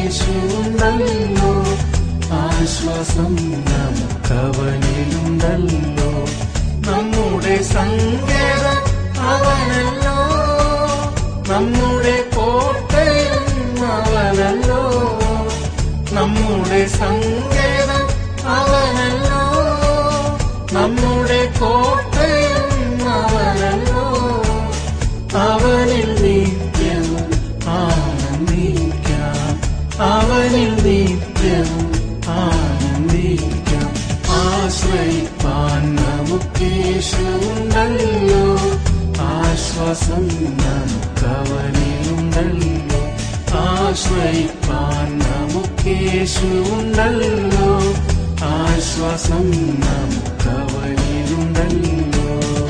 യേശുണ്ടല്ലോ ആശ്വാസം നമുക്കവനിലുണ്ടല്ലോ നമ്മുടെ സങ്കേതം അവനല്ലോ നമ്മുടെ കോട്ടയും അവനല്ലോ നമ്മുടെ സങ്കേതം അവനല്ലോ നമ്മുടെ കോട്ടയും അവനല്ലോ അവനിൽ നിത്യവും ആനന്ദിക്കാം അവനിൽ നിത്യവും ആനന്ദിക്കാം ആശ്രയിപ്പാൻ നമുക്കേശുണ്ടല്ലോ ആശ്വാസം നമുക്കവനിലുണ്ടല്ലോ ആശ്രയിപ്പാൻ നമുക്കേശുണ്ടല്ലോ ആശ്വാസം നമുക്കവനിലുണ്ടല്ലോ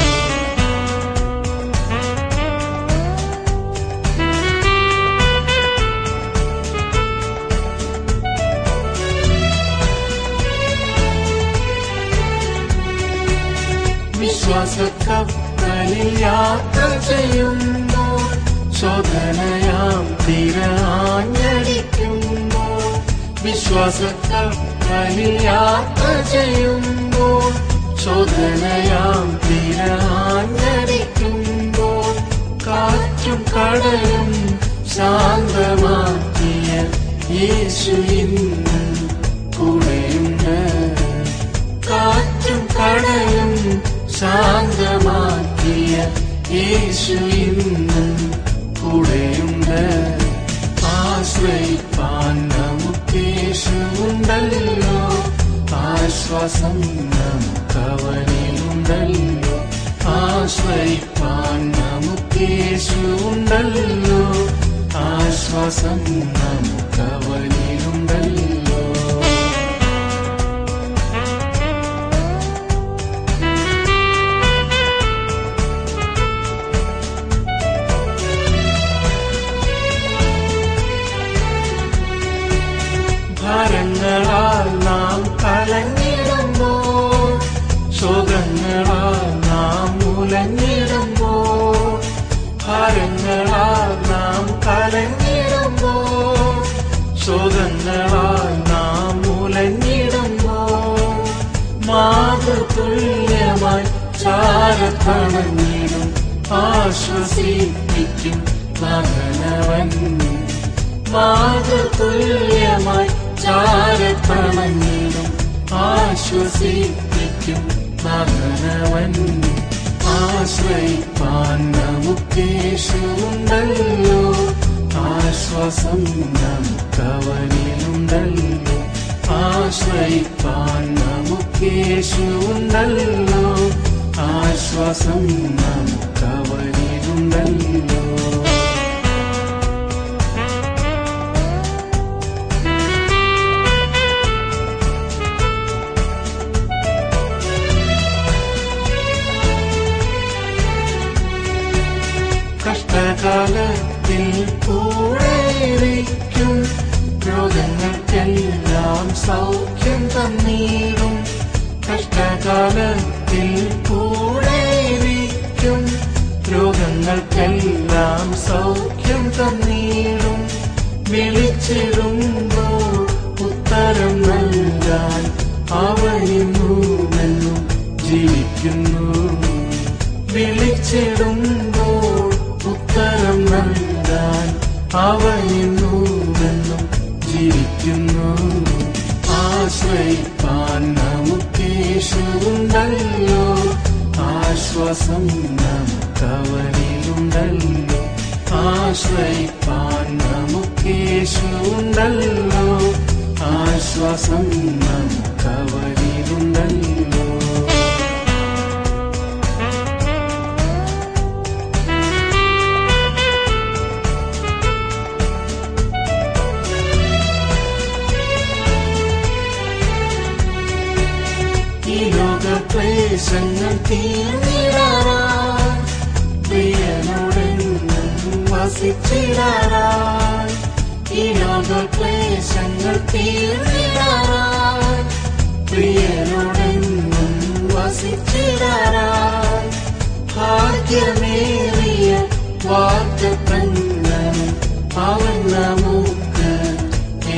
വിശ്വാസക്കപ്പലിൽ യാത്ര ചെയ്യുമ്പോൾ ശോധനയാം തിരാഞ്ഞടിക്കുമ്പോൾ വിശ്വാസക്കപ്പലിൽ യാത്ര ചെയ്യുമ്പോൾ ശോധനയാം തിരാഞ്ഞടിക്കുമ്പോൾ കാറ്റും കടലും ശാന്തമാക്കിയ യേശു ഇന്ന് കൂടെയുണ്ട് കാറ്റും കടലും ശാന്തമാക്കിയ യേശു ഇന്നും കൂടെയുണ്ട് ആശ്രയിപ്പാൻ നമുക്കേശുണ്ടല്ലോ ആശ്വാസം നമുക്കവനിലുണ്ടല്ലോ ആശ്രയിപ്പാൻ നമുക്കേശുണ്ടല്ലോ ആശ്വാസം നമുക്കവനിലുണ്ടല്ലോ ഭാരങ്ങളാൽ നാം കലങ്ങിടുമ്പോൾ ശോകങ്ങളാൽ നാം മുലഞ്ഞിടുമ്പോൾ ഭാരങ്ങളാൽ നാം കലങ്ങിടുമ്പോൾ ശോകങ്ങളാൽ നാം മുലഞ്ഞിടുമ്പോൾ മാതൃതുല്യമായി ചാരത്തണഞ്ഞിടും ആശ്വസിപ്പിക്കും മകനവൻ മാതൃതുല്യമായി ചാരത്തണഞ്ഞിടും ആശ്വസിപ്പിക്കും മകനവൻ ആശ്രയിപ്പാൻ നമുക്കേശുണ്ടല്ലോ ആശ്വാസം നമുക്കവനിലുണ്ടല്ലോ ആശ്രയിപ്പാൻ നമുക്കേശുണ്ടല്ലോ ആശ്വാസം നമുക്കവനിലുണ്ടല്ലോ കഷ്ടകാലത്തിൽ കൂടെയിരിക്കും രോഗങ്ങൾക്കെല്ലാം സൗഖ്യം തന്നീടും കഷ്ടകാലത്തിൽ കൂടെയിരിക്കും രോഗങ്ങൾക്കെല്ലാം സൗഖ്യം തന്നീടും വിളിച്ചിടുമ്പോൾ ഉത്തരം നൽകാൻ അവനിന്നുമെന്നും ജീവിക്കുന്നു വിളിച്ചിടുമ്പോൾ ഉത്തരം നൽകാൻ അവനിന്നുമെന്നും ജീവിക്കുന്നു ആശ്രയിപ്പാൻ നമുക്കേശുണ്ടല്ലോ ആശ്വാസം നമുക്കവനിലുണ്ടല്ലോ ആശ്രയിപ്പാൻ നമുക്കേശുണ്ടല്ലോ ആശ്വാസം നമുക്കവനിലുണ്ടല്ലോ ഈ ലോകക്ലേശങ്ങൾ തീർന്നിടാറായി പ്രിയനോടെന്നും വസിച്ചിടാറായി ഈ ലോകക്ലേശങ്ങൾ തീർന്നിടാറായി പ്രിയനോടെന്നും വസിച്ചിടാറായി ഭാഗ്യമേറിയ വാഗ്ദത്തങ്ങൾ അവൻ നമുക്ക്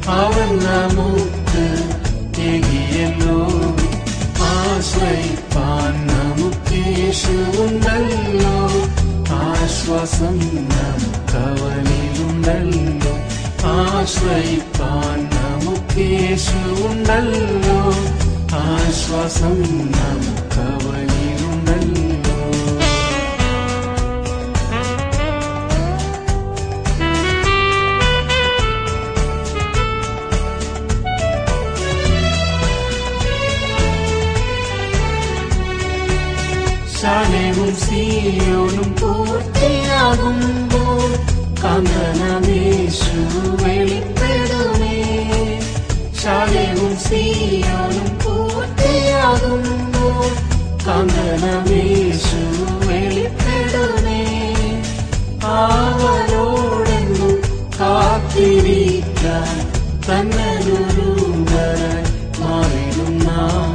അവൻ നമുക്ക് ഏകിയല്ലോ ആശ്രയിപ്പാൻ നമുക്കേശുണ്ടല്ലോ ആശ്വാസം നമുക്കവനിലുണ്ടല്ലോ ആശ്രയിപ്പാൻ നമുക്കേശുണ്ടല്ലോ ആശ്വാസം നമുക്കവനിലുണ്ടല്ലോ ശാലേവും സീയോനും പൂർത്തിയാകുമ്പോൾ കാന്തനമേശു വെളിപ്പെടുമേ ശാലേവും സീയോനും പൂർത്തിയാകുമ്പോൾ കാന്തനമേശു വെളിപ്പെടുമേ അവരോടെന്നും കാത്തിരിക്കാൻ തന്നൊരുവരായി മാറിടുന്ന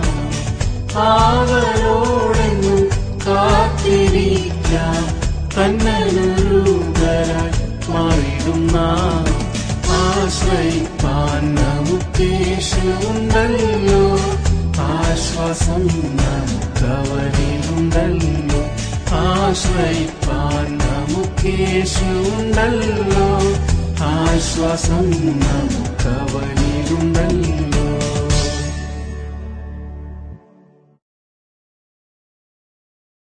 അവരോടെന്നും കാത്തിരിക്കാൻ തന്നൊരുവരായി മാറിടുന്ന ആശ്രയിപ്പാൻ നമുക്കേശുണ്ടല്ലോ ആശ്വാസം നമുക്കവരിലുണ്ടല്ലോ ആശ്രയിപ്പാൻ നമുക്കേശുണ്ടല്ലോ ആശ്വാസം നമുക്കവരിലുണ്ടല്ലോ